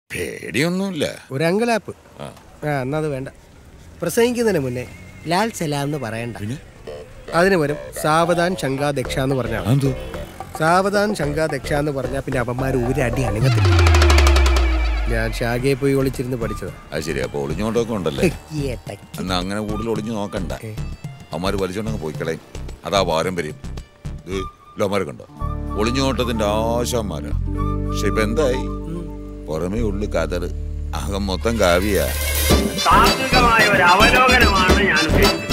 പേടിയൊന്നുമില്ല ഒരു അങ്കലാപ്പ് ആ. ആ എന്നാ അത് വേണ്ട പ്രസംഗിക്കുന്നതിന് മുന്നേ ലാൽ സലാം എന്ന് പറയണ്ട പിന്നെ അതിന് വരും സാവധാൻ ശങ്കാ ദക്ഷ എന്ന് പറഞ്ഞാൽ മതി. അതെന്തോ സാവധാൻ ശങ്കാ ദക്ഷ എന്ന് പറഞ്ഞാൽ പിന്നെ അവന്മാർ ഒരു അടി അണുങ്ങത്തില്ല ഞാൻ ശാഖയെ പോയി ഒളിച്ചിരുന്ന് പഠിച്ചതാ അത് ശരി അപ്പൊ ഒളിഞ്ഞോട്ടൊക്കെ ഉണ്ടല്ലേ എന്നാ അങ്ങനെ കൂടുതൽ ഒളിഞ്ഞു നോക്കണ്ട അവന്മാര് വലിച്ചോണ്ടങ്ങ് പോയിക്കളയും അതാ പാരമ്പര്യം ഇത് ലോമാരെ കണ്ടോ ഒളിഞ്ഞോട്ടത്തിന്റെ ആശാന്മാരാ പക്ഷെ ഇപ്പൊ എന്തായി പുറമേ ഉള്ളു കതറ് അകം മൊത്തം കാവ്യ താത്വികമായ ഒരു അവലോകനമാണ് ഞാൻ ഉദ്ദേശിച്ചത്